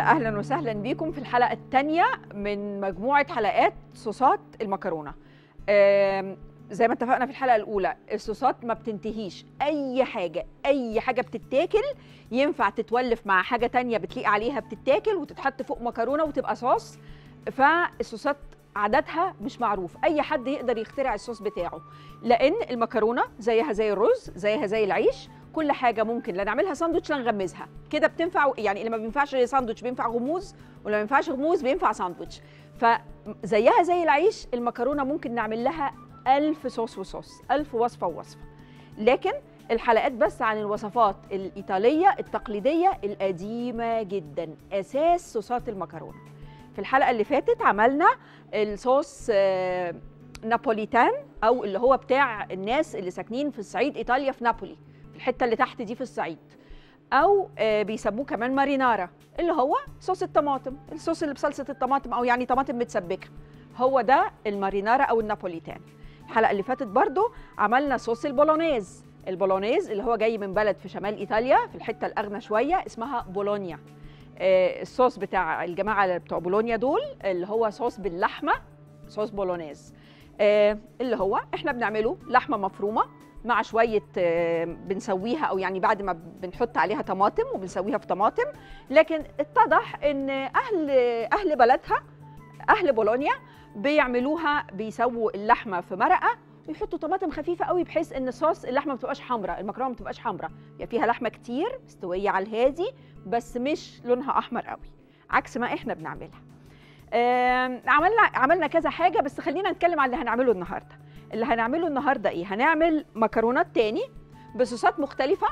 اهلا وسهلا بيكم في الحلقه الثانيه من مجموعه حلقات صوصات المكرونه آم، زي ما اتفقنا في الحلقه الاولى الصوصات ما بتنتهيش اي حاجه اي حاجه بتتاكل ينفع تتولف مع حاجه تانية بتليق عليها بتتاكل وتتحط فوق مكرونه وتبقى صوص فالصوصات عددها مش معروف اي حد يقدر يخترع الصوص بتاعه لان المكرونه زيها زي الرز زيها زي العيش كل حاجه ممكن لا نعملها ساندوتش لا نغمزها كده بتنفع يعني اللي ما بينفعش ساندوتش بينفع غموز واللي ما ينفعش غموز بينفع ساندوتش فزيها زي العيش المكرونه ممكن نعمل لها ألف صوص وصوص ألف وصفة ووصفة لكن الحلقات بس عن الوصفات الإيطالية التقليدية القديمة جدا أساس صوصات المكرونة في الحلقة اللي فاتت عملنا الصوص آه، نابوليتان أو اللي هو بتاع الناس اللي ساكنين في الصعيد إيطاليا في نابولي في الحتة اللي تحت دي في الصعيد أو آه، بيسموه كمان مارينارا اللي هو صوص الطماطم الصوص اللي بصلصة الطماطم أو يعني طماطم متسبكة هو ده المارينارا أو النابوليتان الحلقه اللي فاتت برضو عملنا صوص البولونيز البولونيز اللي هو جاي من بلد في شمال ايطاليا في الحته الاغنى شويه اسمها بولونيا آه، الصوص بتاع الجماعه بتوع بولونيا دول اللي هو صوص باللحمه صوص بولونيز آه، اللي هو احنا بنعمله لحمه مفرومه مع شويه آه، بنسويها او يعني بعد ما بنحط عليها طماطم وبنسويها في طماطم لكن اتضح ان اهل اهل بلدها اهل بولونيا بيعملوها بيسووا اللحمه في مرقه ويحطوا طماطم خفيفه قوي بحيث ان صوص اللحمه ما بتبقاش حمراء المكرونه ما بتبقاش حمراء يعني فيها لحمه كتير مستويه على الهادي بس مش لونها احمر قوي عكس ما احنا بنعملها آم، عملنا عملنا كذا حاجه بس خلينا نتكلم عن اللي هنعمله النهارده اللي هنعمله النهارده ايه هنعمل مكرونات تاني بصوصات مختلفه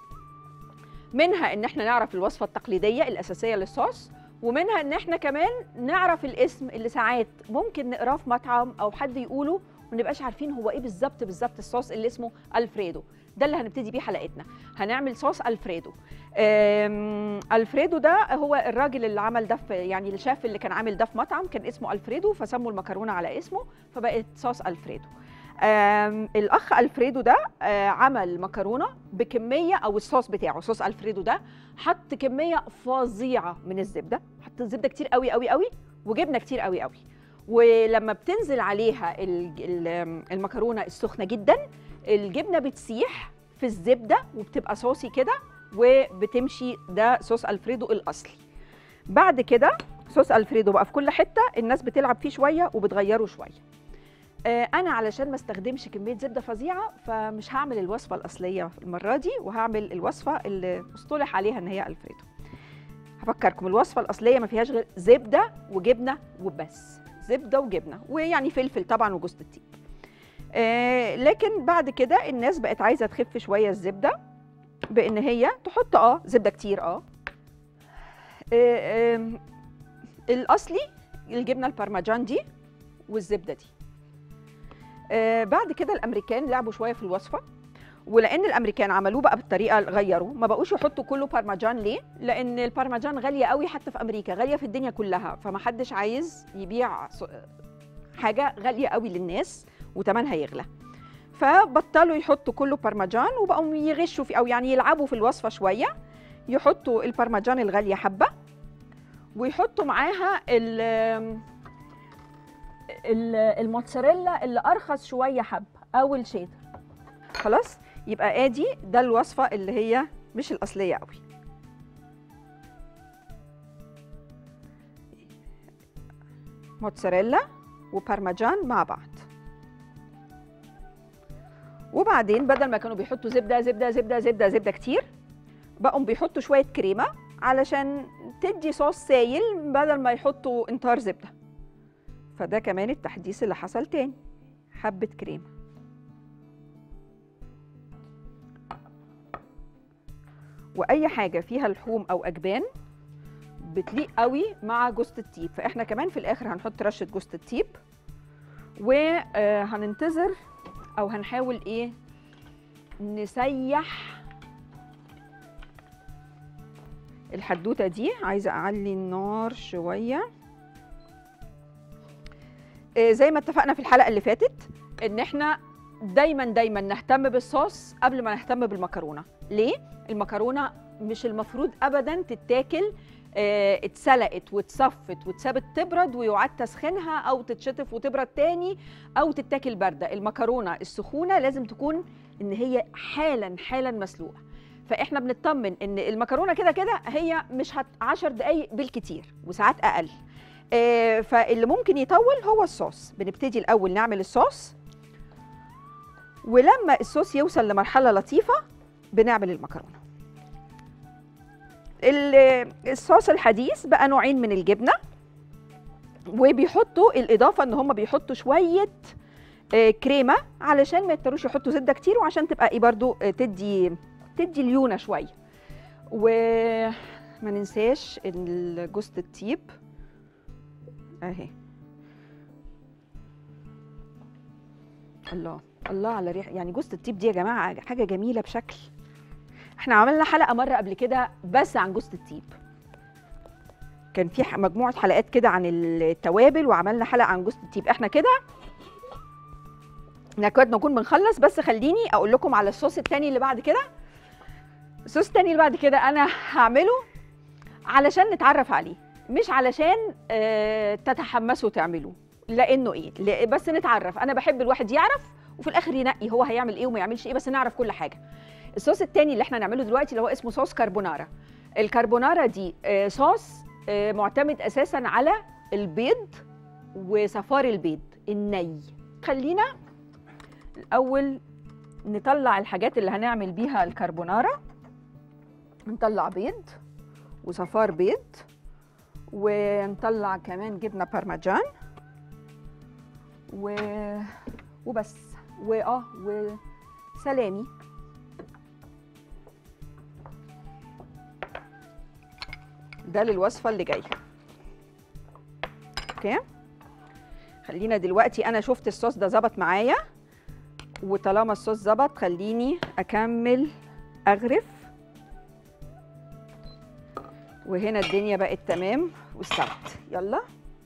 منها ان احنا نعرف الوصفه التقليديه الاساسيه للصوص ومنها ان احنا كمان نعرف الاسم اللي ساعات ممكن نقراه في مطعم او حد يقوله وما نبقاش عارفين هو ايه بالظبط بالظبط الصوص اللي اسمه الفريدو ده اللي هنبتدي بيه حلقتنا هنعمل صوص الفريدو أم، الفريدو ده هو الراجل اللي عمل ده في يعني الشيف اللي كان عامل ده في مطعم كان اسمه الفريدو فسموا المكرونه على اسمه فبقت صوص الفريدو أم، الاخ الفريدو ده آه، عمل مكرونه بكميه او الصوص بتاعه صوص الفريدو ده حط كميه فظيعه من الزبده حط زبده كتير قوي قوي قوي وجبنه كتير قوي قوي ولما بتنزل عليها ال- ال- المكرونه السخنه جدا الجبنه بتسيح في الزبده وبتبقى صوصي كده وبتمشي ده صوص الفريدو الاصلي بعد كده صوص الفريدو بقى في كل حته الناس بتلعب فيه شويه وبتغيره شويه آه، انا علشان ما استخدمش كميه زبده فظيعه فمش هعمل الوصفه الاصليه المره دي وهعمل الوصفه اللي اصطلح عليها ان هي الفريدو هفكركم الوصفه الاصليه ما فيهاش غير زبده وجبنه وبس زبده وجبنه ويعني فلفل طبعا وجوز الطيب آه لكن بعد كده الناس بقت عايزه تخف شويه الزبده بان هي تحط اه زبده كتير اه آه، آم، الاصلي الجبنه البارميجان دي والزبده دي آه، بعد كده الامريكان لعبوا شويه في الوصفه ولان الامريكان عملوه بقى بالطريقه غيروا ما بقوش يحطوا كله بارميجان ليه لان البارميجان غاليه قوي حتى في امريكا غاليه في الدنيا كلها فما حدش عايز يبيع ص- حاجه غاليه قوي للناس وتمنها يغلى فبطلوا يحطوا كله بارميجان وبقوا يغشوا في او يعني يلعبوا في الوصفه شويه يحطوا البارميجان الغاليه حبه ويحطوا معاها ال ال- الموتزاريلا اللي ارخص شويه حبه او الشيدر خلاص يبقى ادي ده الوصفه اللي هي مش الاصليه قوي موتزاريلا وبارميجان مع بعض وبعدين بدل ما كانوا بيحطوا زبده زبده زبده زبده زبده كتير بقوا بيحطوا شويه كريمه علشان تدي صوص سايل بدل ما يحطوا انتار زبده فده كمان التحديث اللي حصل تاني حبه كريمه واي حاجه فيها لحوم او اجبان بتليق قوي مع جوزة الطيب فاحنا كمان في الاخر هنحط رشه جوزة الطيب وهننتظر او هنحاول ايه نسيح الحدوته دي عايزه اعلي النار شويه آه، زي ما اتفقنا في الحلقه اللي فاتت ان احنا دايما دايما نهتم بالصوص قبل ما نهتم بالمكرونه ليه المكرونه مش المفروض ابدا تتاكل آه، اتسلقت واتصفت واتسابت تبرد ويعاد تسخينها او تتشطف وتبرد تاني او تتاكل بارده المكرونه السخونه لازم تكون ان هي حالا حالا مسلوقه فاحنا بنطمن ان المكرونه كده كده هي مش هت 10 دقائق بالكتير وساعات اقل آه، فاللي ممكن يطول هو الصوص بنبتدي الاول نعمل الصوص ولما الصوص يوصل لمرحله لطيفه بنعمل المكرونه ال- الصوص الحديث بقى نوعين من الجبنه وبيحطوا الاضافه ان هم بيحطوا شويه آه، كريمه علشان ما يضطروش يحطوا زبده كتير وعشان تبقى ايه برضو آه، تدي تدي ليونه شويه وما ننساش ال- جوزة الطيب اهي الله الله على ريح يعني جوزة الطيب دي يا جماعه حاجه جميله بشكل احنا عملنا حلقه مره قبل كده بس عن جوزة الطيب كان في ح- مجموعه حلقات كده عن التوابل وعملنا حلقه عن جوزة الطيب احنا كده نكاد نكون بنخلص بس خليني اقول لكم على الصوص التاني اللي بعد كده الصوص التاني اللي بعد كده انا هعمله علشان نتعرف عليه مش علشان آه، تتحمسوا تعملوه لانه ايه لا- بس نتعرف انا بحب الواحد يعرف وفي الاخر ينقي هو هيعمل ايه وما يعملش ايه بس نعرف كل حاجه الصوص التاني اللي احنا هنعمله دلوقتي اللي هو اسمه صوص كربونارا الكربونارا دي آه، صوص آه، معتمد اساسا على البيض وصفار البيض الني خلينا الاول نطلع الحاجات اللي هنعمل بيها الكربونارا نطلع بيض وصفار بيض ونطلع كمان جبنه بارميجان و... وبس واه وسلامي ده للوصفه اللي جايه اوكي خلينا دلوقتي انا شفت الصوص ده ظبط معايا وطالما الصوص ظبط خليني اكمل اغرف وهنا الدنيا بقت تمام واستوت يلا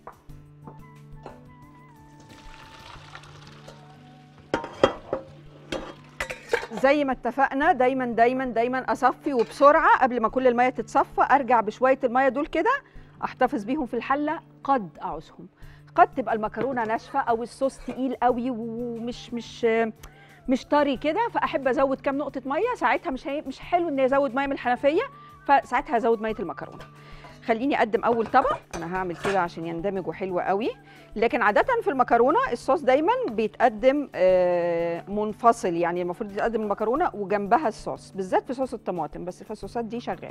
زي ما اتفقنا دايما دايما دايما اصفي وبسرعه قبل ما كل الميه تتصفى ارجع بشويه الميه دول كده احتفظ بيهم في الحله قد اعوزهم قد تبقى المكرونه ناشفه او الصوص تقيل قوي ومش مش مش طري كده فاحب ازود كام نقطه ميه ساعتها مش هي مش حلو اني ازود ميه من الحنفيه فساعتها هزود ميه المكرونه خليني اقدم اول طبق انا هعمل كده عشان يندمج وحلو قوي لكن عاده في المكرونه الصوص دايما بيتقدم آه، منفصل يعني المفروض يتقدم المكرونه وجنبها الصوص بالذات في صوص الطماطم بس في الصوصات دي شغال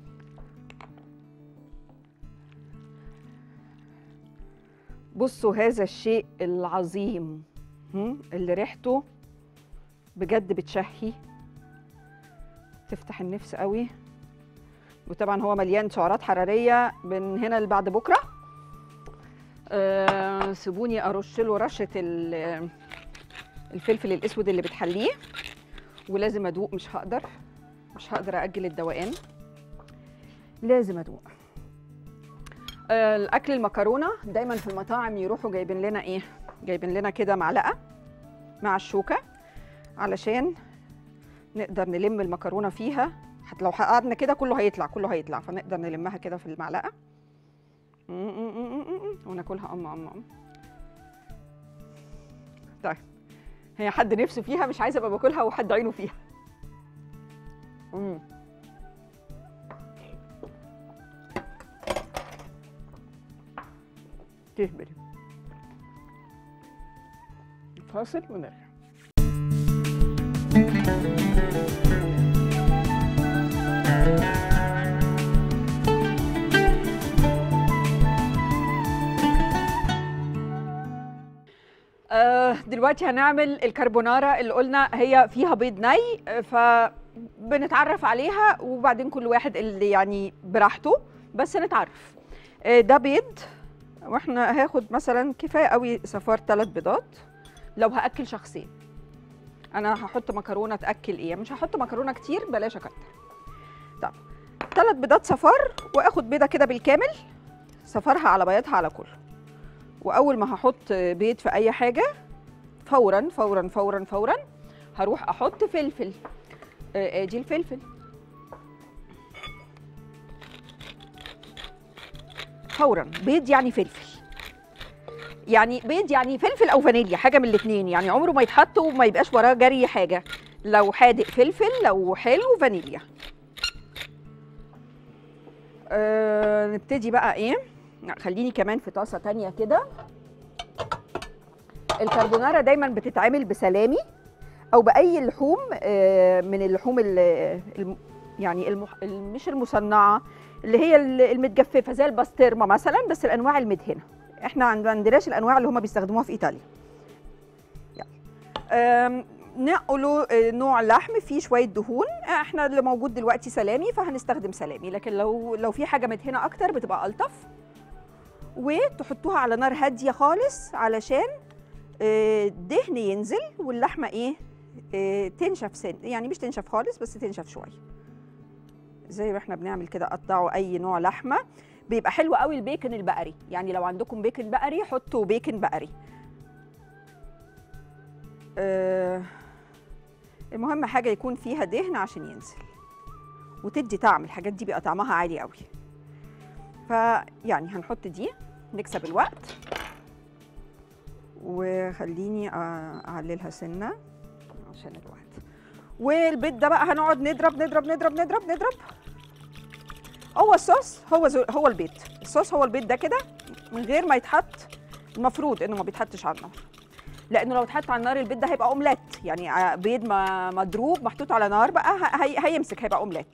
بصوا هذا الشيء العظيم هم؟ اللي ريحته بجد بتشهي تفتح النفس قوي وطبعا هو مليان سعرات حراريه من هنا لبعد بكره أه سيبوني ارش له رشه ال- الفلفل الاسود اللي بتحليه ولازم ادوق مش هقدر مش هقدر اجل الدوقان لازم ادوق آه، الاكل المكرونه دايما في المطاعم يروحوا جايبين لنا ايه جايبين لنا كده معلقه مع الشوكه علشان نقدر نلم المكرونه فيها حتى لو قعدنا كده كله هيطلع كله هيطلع فنقدر نلمها كده في المعلقه م- م- م- م- م- وناكلها ام ام ام طيب هي حد نفسه فيها مش عايزه ابقى باكلها وحد عينه فيها مم. تهبل فاصل ونرجع آه، دلوقتي هنعمل الكربونارا اللي قلنا هي فيها بيض ني آه، فبنتعرف عليها وبعدين كل واحد اللي يعني براحته بس نتعرف آه، ده بيض واحنا هاخد مثلا كفايه قوي صفار ثلاث بيضات لو هاكل شخصين انا هحط مكرونه تاكل ايه مش هحط مكرونه كتير بلاش اكتر طب ثلاث بيضات صفار واخد بيضه كده بالكامل صفارها على بياضها على كله واول ما هحط بيض في اي حاجه فورا فورا فورا فورا هروح احط فلفل آه، ادي الفلفل فورا بيض يعني فلفل يعني بيض يعني فلفل او فانيليا حاجه من الاثنين يعني عمره ما يتحط وما يبقاش وراه جري حاجه لو حادق فلفل لو حلو فانيليا أه نبتدي بقى ايه لا، خليني كمان في طاسه تانية كده الكربونارا دايما بتتعمل بسلامي او باي لحوم آه، من اللحوم ال- الم- يعني المح... ال- مش المصنعه اللي هي ال- المتجففه زي الباسترما مثلا بس الانواع المدهنه احنا عند- ما عندناش الانواع اللي هم بيستخدموها في ايطاليا يلا آم، نقلوا آه، نوع لحم فيه شويه دهون احنا اللي موجود دلوقتي سلامي فهنستخدم سلامي لكن لو لو في حاجه مدهنه اكتر بتبقى الطف وتحطوها على نار هاديه خالص علشان آه، الدهن ينزل واللحمه ايه آه، تنشف سن يعني مش تنشف خالص بس تنشف شويه زي ما احنا بنعمل كده قطعوا اي نوع لحمه بيبقى حلو قوي البيكن البقري يعني لو عندكم بيكن بقري حطوا بيكن بقري آه، المهم حاجه يكون فيها دهن عشان ينزل وتدي طعم الحاجات دي بيبقى طعمها عالي قوي فيعني هنحط دي نكسب الوقت وخليني أ- اعللها سنه عشان الوقت والبيض ده بقى هنقعد نضرب نضرب نضرب نضرب نضرب هو الصوص هو زو هو البيض الصوص هو البيض ده كده من غير ما يتحط المفروض انه ما بيتحطش على النار لانه لو اتحط على النار البيض ده هيبقى اومليت يعني ع- بيض ما مضروب محطوط على نار بقى ه- هي هيمسك هيبقى اومليت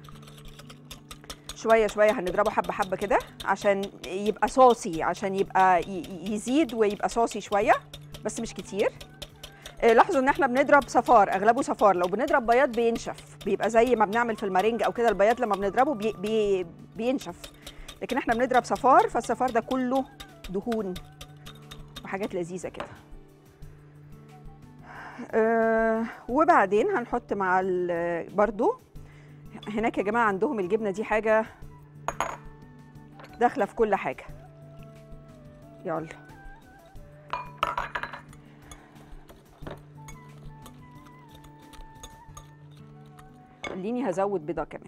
شويه شويه هنضربه حبه حبه كده عشان يبقى صوصي عشان يبقى ي- ي- يزيد ويبقى صوصي شويه بس مش كتير آه، لاحظوا ان احنا بنضرب صفار اغلبه صفار لو بنضرب بياض بينشف بيبقى زي ما بنعمل في المارينج او كده البياض لما بنضربه بي بي بينشف لكن احنا بنضرب صفار فالصفار ده كله دهون وحاجات لذيذه كده آه وبعدين هنحط مع ال- برضو هناك يا جماعه عندهم الجبنه دي حاجه داخله في كل حاجه يلا خليني هزود بيضه كمان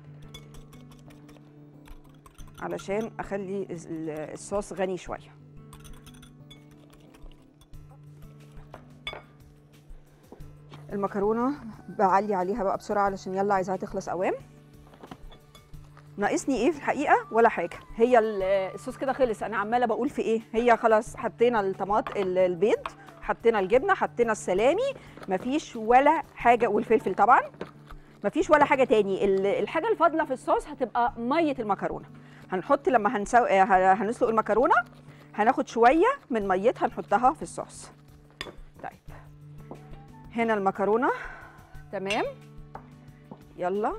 علشان اخلي ال- الصوص غني شويه المكرونه بعلي عليها بقى بسرعه علشان يلا عايزاها تخلص اوام ناقصني ايه في الحقيقه ولا حاجه هي ال- الصوص كده خلص انا عماله بقول في ايه هي خلاص حطينا الطماط ال- البيض حطينا الجبنه حطينا السلامي مفيش ولا حاجه والفلفل طبعا مفيش ولا حاجه تاني ال- الحاجه الفاضله في الصوص هتبقى ميه المكرونه هنحط لما هنسو... ه- هنسلق المكرونه هناخد شويه من ميتها نحطها في الصوص طيب هنا المكرونه تمام يلا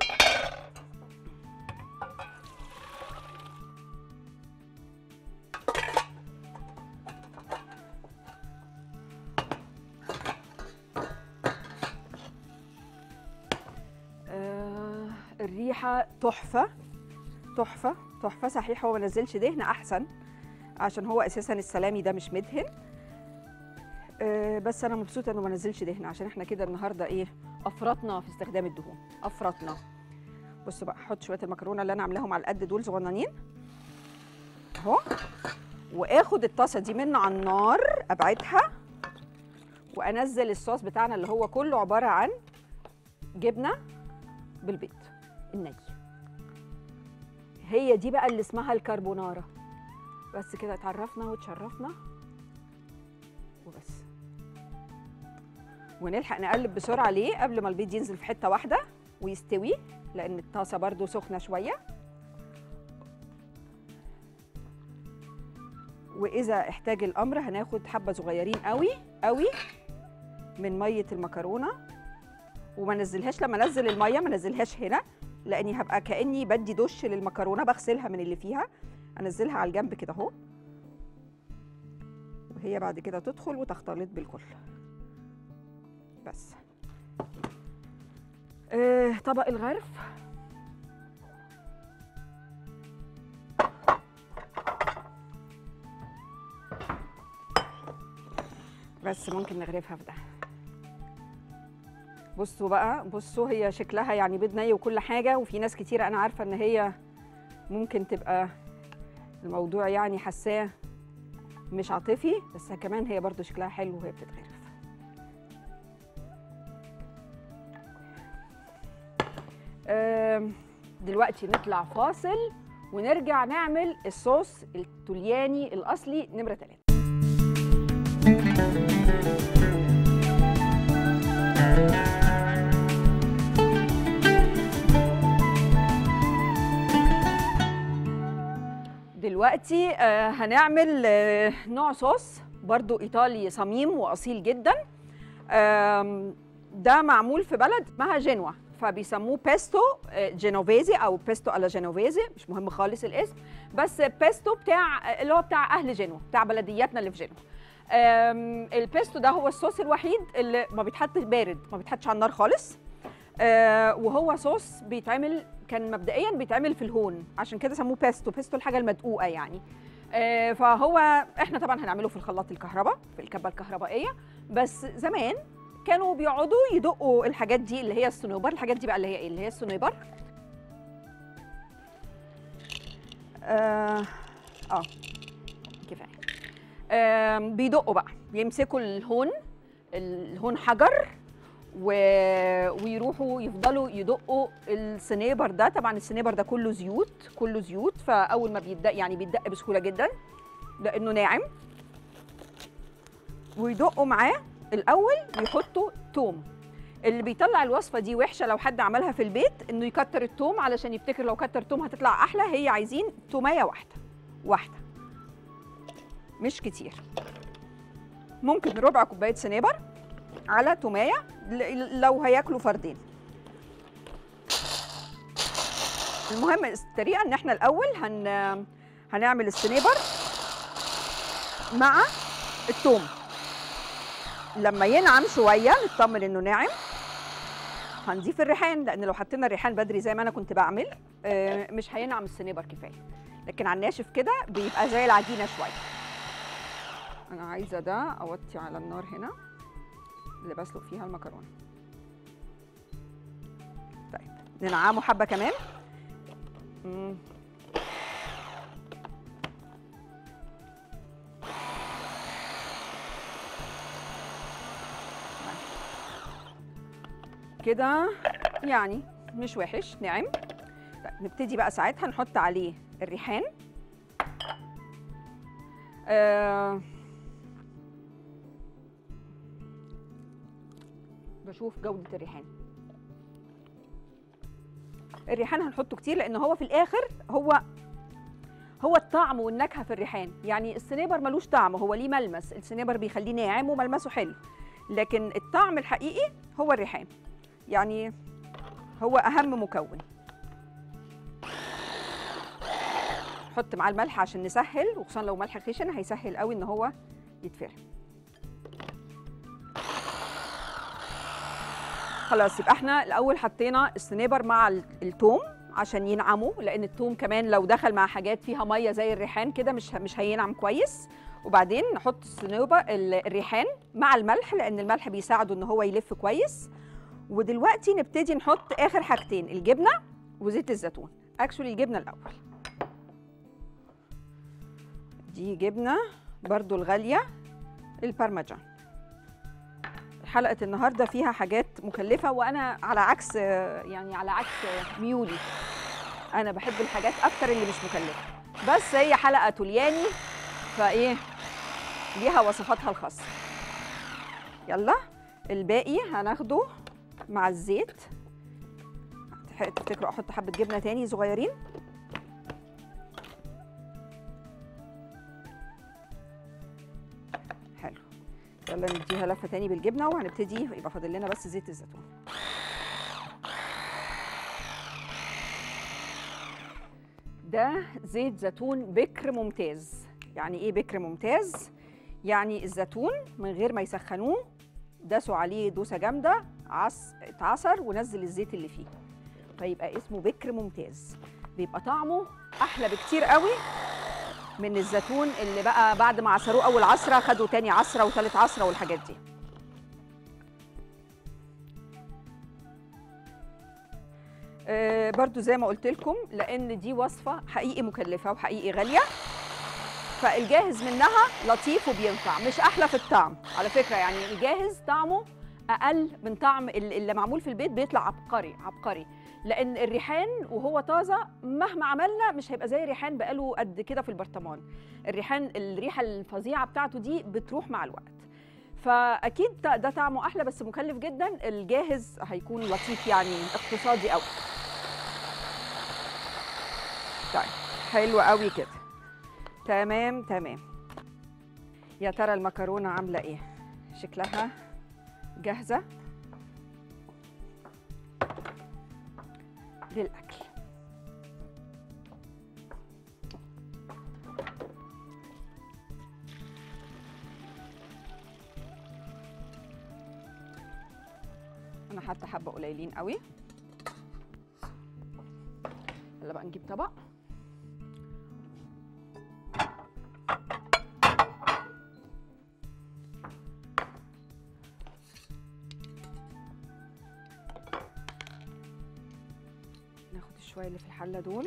آه الريحه تحفه تحفه تحفه صحيح هو ما نزلش دهن احسن عشان هو اساسا السلامي ده مش مدهن آه بس انا مبسوطه انه ما نزلش دهن عشان احنا كده النهارده ايه افرطنا في استخدام الدهون افرطنا بصوا بقى احط شويه المكرونه اللي انا عاملاهم على القد دول صغننين اهو واخد الطاسه دي من على النار ابعدها وانزل الصوص بتاعنا اللي هو كله عباره عن جبنه بالبيض الني هي دي بقى اللي اسمها الكربونارا بس كده اتعرفنا وتشرفنا وبس ونلحق نقلب بسرعه ليه قبل ما البيض ينزل في حته واحده ويستوي لان الطاسه برضو سخنه شويه واذا احتاج الامر هناخد حبه صغيرين قوي قوي من ميه المكرونه وما نزلهاش لما انزل الميه ما نزلهاش هنا لاني هبقى كاني بدي دش للمكرونه بغسلها من اللي فيها انزلها على الجنب كده اهو وهي بعد كده تدخل وتختلط بالكل بس آه طبق الغرف بس ممكن نغرفها في ده بصوا بقى بصوا هي شكلها يعني بيض ني وكل حاجه وفي ناس كتير انا عارفه ان هي ممكن تبقى الموضوع يعني حاساه مش عاطفي بس كمان هي برضو شكلها حلو وهي بتتغرف آم، دلوقتي نطلع فاصل ونرجع نعمل الصوص التولياني الاصلي نمره 3 دلوقتي آه، هنعمل آه، نوع صوص برضو ايطالي صميم واصيل جدا آم، ده معمول في بلد اسمها جنوا فبيسموه بيستو آه، جينوفيزي او بيستو الا جينوفيزي مش مهم خالص الاسم بس بيستو بتاع اللي هو بتاع اهل جنوا بتاع بلدياتنا اللي في جنوا آم، البيستو ده هو الصوص الوحيد اللي ما بيتحطش بارد ما بيتحطش على النار خالص آه، وهو صوص بيتعمل كان مبدئيا بيتعمل في الهون عشان كده سموه بيستو بيستو الحاجه المدقوقه يعني آه، فهو احنا طبعا هنعمله في الخلاط الكهرباء في الكبه الكهربائيه بس زمان كانوا بيقعدوا يدقوا الحاجات دي اللي هي الصنوبر الحاجات دي بقى اللي هي ايه اللي هي الصنوبر اه, آه. كفايه آم، بيدقوا بقى يمسكوا الهون الهون حجر و... ويروحوا يفضلوا يدقوا السنيبر ده طبعا السنيبر ده كله زيوت كله زيوت فاول ما بيدق يعني بيدق بسهوله جدا لانه ناعم ويدقوا معاه الاول يحطوا توم اللي بيطلع الوصفه دي وحشه لو حد عملها في البيت انه يكتر التوم علشان يفتكر لو كتر توم هتطلع احلى هي عايزين توميه واحده واحده مش كتير ممكن ربع كوبايه سنيبر على توميه ل- لو هياكلوا فردين المهم الطريقه ان احنا الاول هن هنعمل السنيبر مع التوم لما ينعم شويه نطمن انه ناعم هنضيف الريحان لان لو حطينا الريحان بدري زي ما انا كنت بعمل آه، مش هينعم السنيبر كفايه لكن على الناشف كده بيبقى زي العجينه شويه انا عايزه ده اوطي على النار هنا اللي بسلق فيها المكرونه طيب ننعمه حبه كمان مم. كده يعني مش وحش ناعم طيب نبتدي بقى ساعتها نحط عليه الريحان آه بشوف جودة الريحان الريحان هنحطه كتير لان هو في الاخر هو هو الطعم والنكهه في الريحان يعني السنيبر ملوش طعم هو ليه ملمس السنيبر بيخليه ناعم وملمسه حلو لكن الطعم الحقيقي هو الريحان يعني هو اهم مكون حط معاه الملح عشان نسهل وخصوصا لو ملح خشن هيسهل قوي ان هو يتفرم خلاص يبقى احنا الاول حطينا السنيبر مع ال- التوم عشان ينعموا لان التوم كمان لو دخل مع حاجات فيها ميه زي الريحان كده مش ه- مش هينعم كويس وبعدين نحط السنوبه ال- الريحان مع الملح لان الملح بيساعده ان هو يلف كويس ودلوقتي نبتدي نحط اخر حاجتين الجبنه وزيت الزيتون اكشولي الجبنه الاول دي جبنه برضو الغاليه البارميجان حلقه النهارده فيها حاجات مكلفه وانا على عكس يعني على عكس ميولي انا بحب الحاجات اكتر اللي مش مكلفه بس هي حلقه تولياني فايه ليها وصفاتها الخاصه يلا الباقي هناخده مع الزيت تح- تفتكروا احط حبه جبنه تاني صغيرين حلو يلا نديها لفه تاني بالجبنه وهنبتدي يبقى فاضل لنا بس زيت الزيتون ده زيت زيتون بكر ممتاز يعني ايه بكر ممتاز يعني الزيتون من غير ما يسخنوه داسوا عليه دوسه جامده عص اتعصر ونزل الزيت اللي فيه فيبقى اسمه بكر ممتاز بيبقى طعمه احلى بكتير قوي من الزيتون اللي بقى بعد ما عصروه اول عصره خدوا تاني عصره وتالت عصره والحاجات دي آه، برضو زي ما قلت لكم لان دي وصفه حقيقي مكلفه وحقيقي غاليه فالجاهز منها لطيف وبينفع مش احلى في الطعم على فكره يعني الجاهز طعمه اقل من طعم ال- اللي معمول في البيت بيطلع عبقري عبقري لان الريحان وهو طازه مهما عملنا مش هيبقى زي الريحان بقاله قد كده في البرطمان الريحان الريحه الفظيعه بتاعته دي بتروح مع الوقت فاكيد ده ده طعمه احلى بس مكلف جدا الجاهز هيكون لطيف يعني اقتصادي قوي طيب حلو قوي كده تمام تمام يا ترى المكرونه عامله ايه شكلها جاهزه للاكل انا حتى حبه قليلين قوي يلا بقى نجيب طبق ناخد الشويه اللي في الحله دول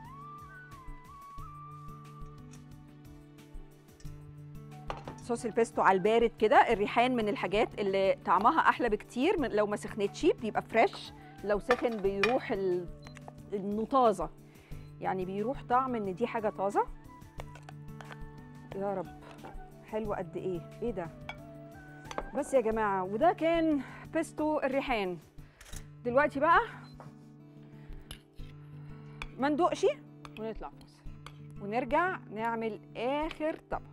صوص البيستو على البارد كده الريحان من الحاجات اللي طعمها احلى بكتير من لو ما سخنتش بيبقى فريش لو سخن بيروح ال- انه طازه يعني بيروح طعم ان دي حاجه طازه يا رب حلو قد ايه ايه ده بس يا جماعه وده كان بيستو الريحان دلوقتي بقى ما ندوقش ونطلع فاصل ونرجع نعمل اخر طبق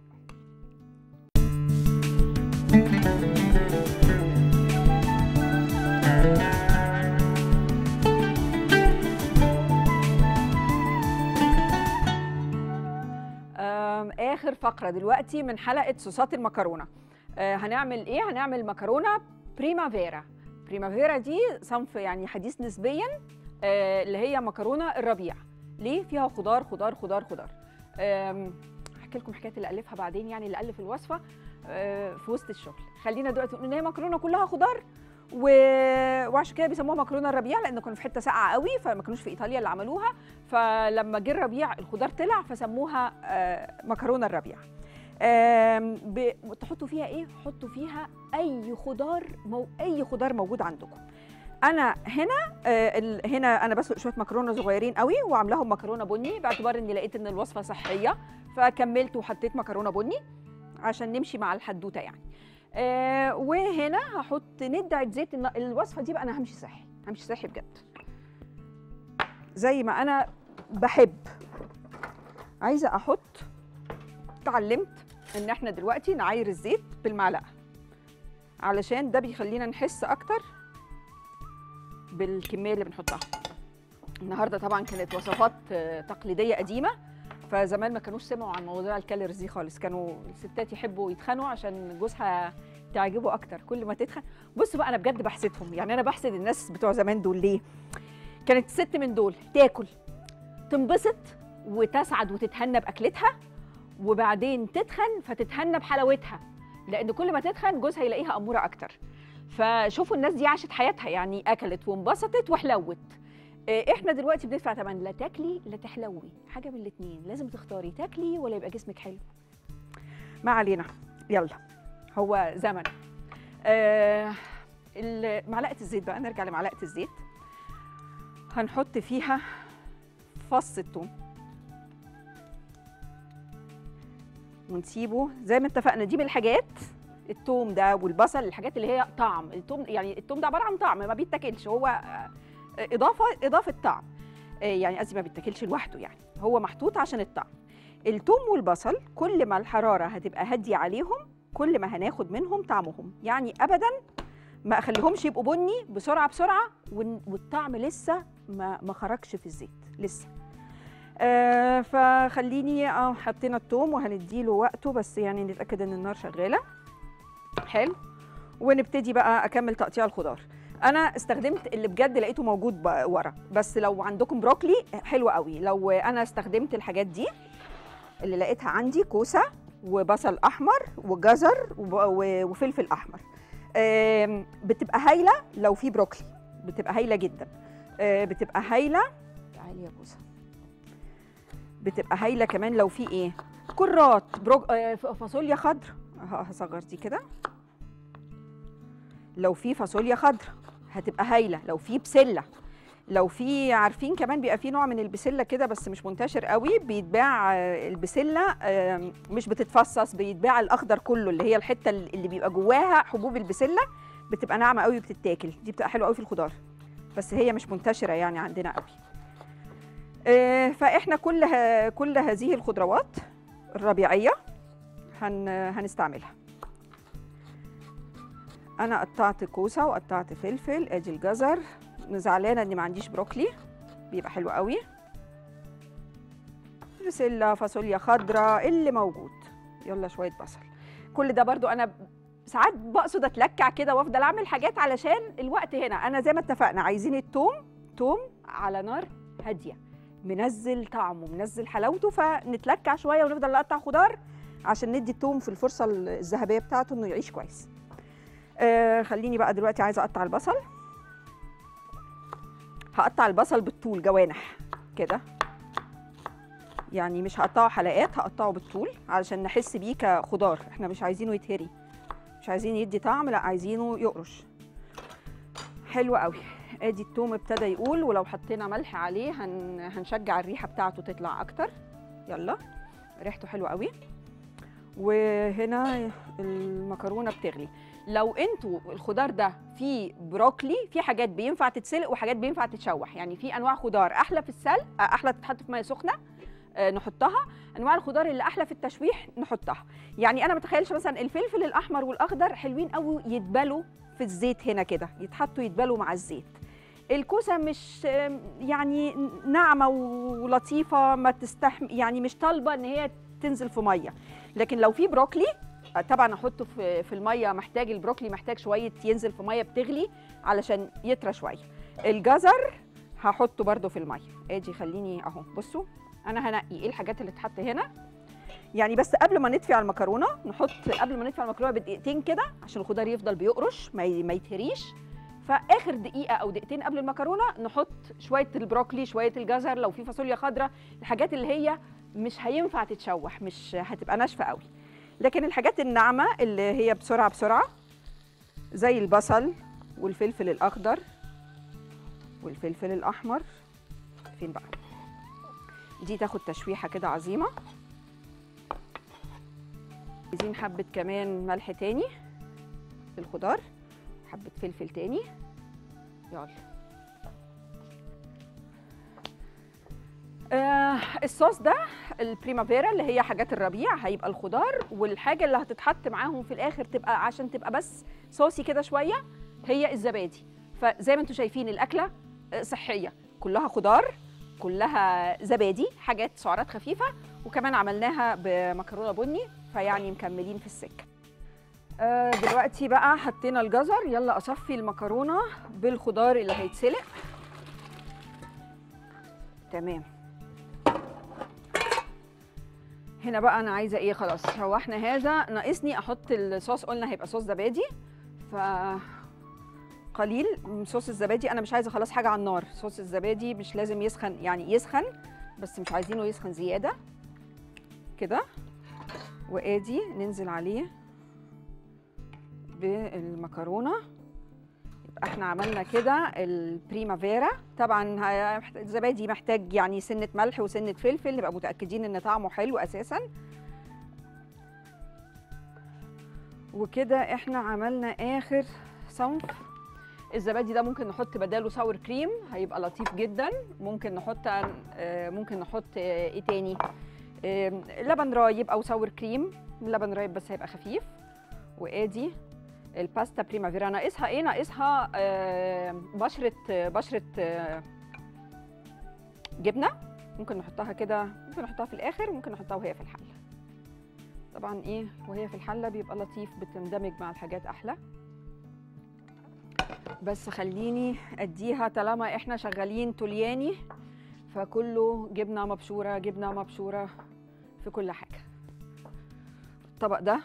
آم، اخر فقره دلوقتي من حلقه صوصات المكرونه آه، هنعمل ايه هنعمل مكرونه بريمافيرا بريمافيرا دي صنف يعني حديث نسبيا آه، اللي هي مكرونه الربيع ليه فيها خضار خضار خضار خضار آم، احكي لكم حكايه اللي الفها بعدين يعني اللي الف الوصفه آه، في وسط الشغل خلينا دلوقتي نقول ان هي مكرونه كلها خضار و... وعشان كده بيسموها مكرونه الربيع لان كانوا في حته ساقعه قوي فما كانوش في ايطاليا اللي عملوها فلما جه الربيع الخضار طلع فسموها آه، مكرونه الربيع آم، ب... تحطوا فيها ايه حطوا فيها اي خضار مو... اي خضار موجود عندكم انا هنا آه، ال... هنا انا بسلق شويه مكرونه صغيرين قوي وعاملاهم مكرونه بني باعتبار اني لقيت ان الوصفه صحيه فكملت وحطيت مكرونه بني عشان نمشي مع الحدوته يعني آه وهنا هحط ندعه زيت الن- الوصفه دي بقى انا همشي صحي همشي صحي بجد زي ما انا بحب عايزه احط اتعلمت ان احنا دلوقتي نعاير الزيت بالمعلقه علشان ده بيخلينا نحس اكتر بالكميه اللي بنحطها النهارده طبعا كانت وصفات آه، تقليديه قديمه فزمان ما كانوش سمعوا عن موضوع الكالوريز دي خالص كانوا الستات يحبوا يتخانوا عشان جوزها تعجبه اكتر كل ما تتخن بص بقى انا بجد بحسدهم يعني انا بحسد الناس بتوع زمان دول ليه كانت الست من دول تاكل تنبسط وتسعد وتتهنى باكلتها وبعدين تتخن فتتهنى بحلاوتها لان كل ما تتخن جوزها يلاقيها اموره اكتر فشوفوا الناس دي عاشت حياتها يعني اكلت وانبسطت وحلوت إيه، احنا دلوقتي بندفع ثمن لا تاكلي لا تحلوي حاجه من الاثنين لازم تختاري تاكلي ولا يبقى جسمك حلو ما علينا يلا هو زمن آه ال- معلقه الزيت بقى نرجع لمعلقه الزيت هنحط فيها فص الثوم ونسيبه زي ما اتفقنا دي من الحاجات الثوم ده والبصل الحاجات اللي هي طعم الثوم يعني الثوم ده عباره عن طعم ما بيتاكلش هو آه، اضافه اضافه طعم آه، يعني قصدي ما بيتاكلش لوحده يعني هو محطوط عشان الطعم الثوم والبصل كل ما الحراره هتبقى هاديه عليهم كل ما هناخد منهم طعمهم يعني ابدا ما اخليهمش يبقوا بني بسرعه بسرعه والن- والطعم لسه ما ما خرجش في الزيت لسه آه فخليني اه حطينا الثوم وهنديله وقته بس يعني نتاكد ان النار شغاله حلو ونبتدي بقى اكمل تقطيع الخضار انا استخدمت اللي بجد لقيته موجود ب- ورا بس لو عندكم بروكلي حلو قوي لو انا استخدمت الحاجات دي اللي لقيتها عندي كوسه وبصل احمر وجزر وب- و- وفلفل احمر آم، بتبقى هايله لو في بروكلي بتبقى هايله جدا آه، بتبقى هايله تعالي يا كوسه بتبقى هايله كمان لو في ايه كرات بروج... آه، ف- فاصوليا خضراء ه- هصغر دي كده لو في فاصوليا خضراء هتبقى هايله لو في بسله لو في عارفين كمان بيبقى في نوع من البسله كده بس مش منتشر قوي بيتباع آه، البسله آم، مش بتتفصص بيتباع الاخضر كله اللي هي الحته اللي بيبقى جواها حبوب البسله بتبقى ناعمه قوي وبتتاكل دي بتبقى حلوه قوي في الخضار بس هي مش منتشره يعني عندنا قوي آه، فاحنا كل ه- كل هذه الخضروات الربيعيه هن هنستعملها انا قطعت كوسه وقطعت فلفل ادي الجزر زعلانه اني ما عنديش بروكلي بيبقى حلو قوي بسله فاصوليا خضراء اللي موجود يلا شويه بصل كل ده برضو انا ساعات بقصد اتلكع كده وافضل اعمل حاجات علشان الوقت هنا انا زي ما اتفقنا عايزين التوم توم على نار هاديه منزل طعمه منزل حلاوته فنتلكع شويه ونفضل نقطع خضار عشان ندي التوم في الفرصه الذهبيه بتاعته انه يعيش كويس آه خليني بقى دلوقتي عايزه اقطع البصل هقطع البصل بالطول جوانح كده يعني مش هقطعه حلقات هقطعه بالطول علشان نحس بيه كخضار احنا مش عايزينه يتهري مش عايزين يدي طعم لا عايزينه يقرش حلو قوي ادي التوم ابتدى يقول ولو حطينا ملح عليه هن... هنشجع الريحه بتاعته تطلع اكتر يلا ريحته حلوه قوي وهنا المكرونه بتغلي لو انتوا الخضار ده فيه بروكلي في حاجات بينفع تتسلق وحاجات بينفع تتشوح يعني في انواع خضار احلى في السلق آه، احلى تتحط في ميه سخنه آه، نحطها انواع الخضار اللي احلى في التشويح نحطها يعني انا متخيلش مثلا الفلفل الاحمر والاخضر حلوين قوي يتبلوا في الزيت هنا كده يتحطوا يتبلوا مع الزيت الكوسه مش آم، يعني ناعمه ولطيفه ما تستحم يعني مش طالبه ان هي تنزل في ميه لكن لو في بروكلي آه، طبعا احطه في في الميه محتاج البروكلي محتاج شويه ينزل في ميه بتغلي علشان يطرى شويه الجزر هحطه برده في الميه ادي خليني اهو بصوا انا هنقي ايه الحاجات اللي تتحط هنا يعني بس قبل ما نطفي على المكرونه نحط قبل ما نطفي على المكرونه بدقيقتين كده عشان الخضار يفضل بيقرش ما ي- ما يتهريش فاخر دقيقه او دقيقتين قبل المكرونه نحط شويه البروكلي شويه الجزر لو في فاصوليا خضراء الحاجات اللي هي مش هينفع تتشوح مش هتبقى ناشفه قوي لكن الحاجات الناعمه اللي هي بسرعه بسرعه زي البصل والفلفل الاخضر والفلفل الاحمر فين بقى دي تاخد تشويحه كده عظيمه عايزين حبه كمان ملح تاني في الخضار حبه فلفل تاني يلا آه الصوص ده البريمافيرا اللي هي حاجات الربيع هيبقى الخضار والحاجه اللي هتتحط معاهم في الاخر تبقى عشان تبقى بس صوصي كده شويه هي الزبادي فزي ما انتم شايفين الاكله آه، صحيه كلها خضار كلها زبادي حاجات سعرات خفيفه وكمان عملناها بمكرونه بني فيعني مكملين في السكه آه، دلوقتي بقى حطينا الجزر يلا اصفي المكرونه بالخضار اللي هيتسلق تمام هنا بقى انا عايزه ايه خلاص شوحنا هذا ناقصني احط الصوص قلنا هيبقى صوص زبادي ف قليل من صوص الزبادي انا مش عايزه خلاص حاجه على النار صوص الزبادي مش لازم يسخن يعني يسخن بس مش عايزينه يسخن زياده كده وادي ننزل عليه بالمكرونه يبقى احنا عملنا كده البريمافيرا طبعا ه- محت- الزبادي محتاج يعني سنه ملح وسنه فلفل نبقى متاكدين ان طعمه حلو اساسا وكده احنا عملنا اخر صنف الزبادي ده ممكن نحط بداله ساور كريم هيبقى لطيف جدا ممكن نحط آه، ممكن نحط آه، ايه تاني آم، لبن رايب او ساور كريم لبن رايب بس هيبقى خفيف وادي الباستا بريمافيرا ناقصها ايه ناقصها آه، بشره آه، بشره آه، جبنه ممكن نحطها كده ممكن نحطها في الاخر وممكن نحطها وهي في الحله طبعا ايه وهي في الحله بيبقى لطيف بتندمج مع الحاجات احلى بس خليني اديها طالما احنا شغالين تولياني فكله جبنه مبشوره جبنه مبشوره في كل حاجه الطبق ده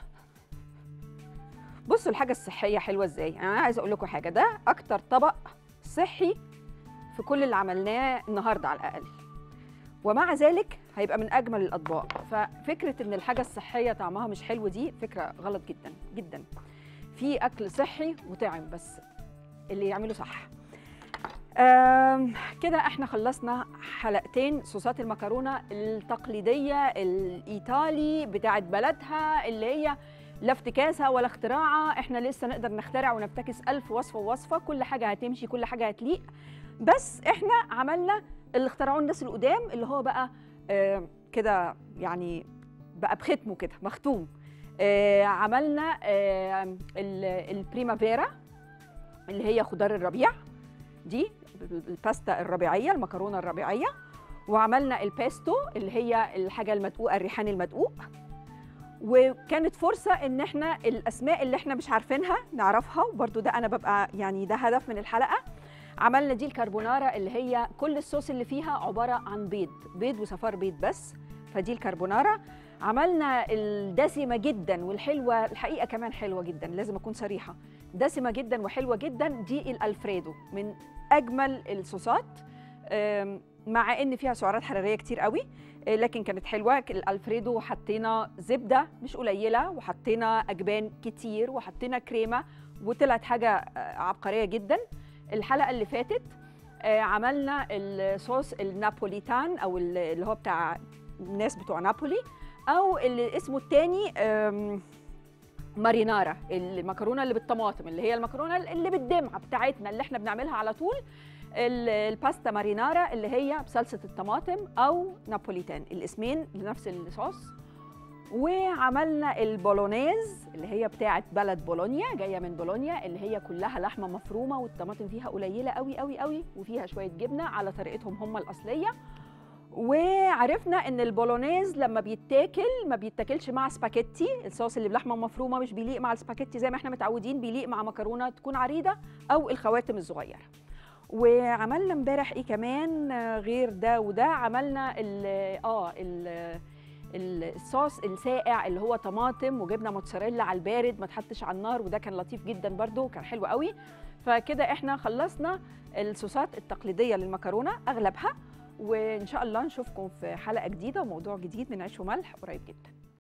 بصوا الحاجه الصحيه حلوه ازاي انا عايزه اقول لكم حاجه ده اكتر طبق صحي في كل اللي عملناه النهارده على الاقل ومع ذلك هيبقى من اجمل الاطباق ففكره ان الحاجه الصحيه طعمها مش حلو دي فكره غلط جدا جدا في اكل صحي وطعم بس اللي يعمله صح آم، كده احنا خلصنا حلقتين صوصات المكرونه التقليديه الايطالي بتاعت بلدها اللي هي لا افتكاسه ولا اختراعه احنا لسه نقدر نخترع ونفتكس الف وصفه ووصفه كل حاجه هتمشي كل حاجه هتليق بس احنا عملنا اللي اخترعوه الناس القدام اللي هو بقى آه كده يعني بقى بختمه كده مختوم آه عملنا آه ال- البريمافيرا اللي هي خضار الربيع دي الباستا الربيعيه المكرونه الربيعيه وعملنا البيستو اللي هي الحاجه المدقوقه الريحان المدقوق وكانت فرصه ان احنا الاسماء اللي احنا مش عارفينها نعرفها وبرده ده انا ببقى يعني ده هدف من الحلقه عملنا دي الكربونارا اللي هي كل الصوص اللي فيها عباره عن بيض بيض وصفار بيض بس فدي الكربونارا عملنا الدسمه جدا والحلوه الحقيقه كمان حلوه جدا لازم اكون صريحه دسمه جدا وحلوه جدا دي الالفريدو من اجمل الصوصات أم، مع ان فيها سعرات حراريه كتير قوي أه، لكن كانت حلوه الالفريدو حطينا زبده مش قليله وحطينا اجبان كتير وحطينا كريمه وطلعت حاجه أه، عبقريه جدا الحلقه اللي فاتت آه، عملنا الصوص النابوليتان او ال- اللي هو بتاع الناس بتوع نابولي او اللي اسمه التاني آم، مارينارا المكرونه اللي بالطماطم اللي هي المكرونه اللي بالدمعه بتاعتنا اللي احنا بنعملها على طول ال- الباستا مارينارا اللي هي بصلصه الطماطم او نابوليتان الاسمين لنفس الصوص وعملنا البولونيز اللي هي بتاعه بلد بولونيا جايه من بولونيا اللي هي كلها لحمه مفرومه والطماطم فيها قليله قوي قوي قوي وفيها شويه جبنه على طريقتهم هم الاصليه وعرفنا ان البولونيز لما بيتاكل ما بيتاكلش مع سباكيتي الصوص اللي بلحمه مفرومه مش بيليق مع السباكيتي زي ما احنا متعودين بيليق مع مكرونه تكون عريضه او الخواتم الصغيره وعملنا امبارح ايه كمان آه، غير ده وده عملنا ال اه ال الصوص الساقع اللي هو طماطم وجبنه موتزاريلا على البارد ما تحطش على النار وده كان لطيف جدا برده كان حلو قوي فكده احنا خلصنا الصوصات التقليديه للمكرونه اغلبها وان شاء الله نشوفكم في حلقه جديده وموضوع جديد من عيش وملح قريب جدا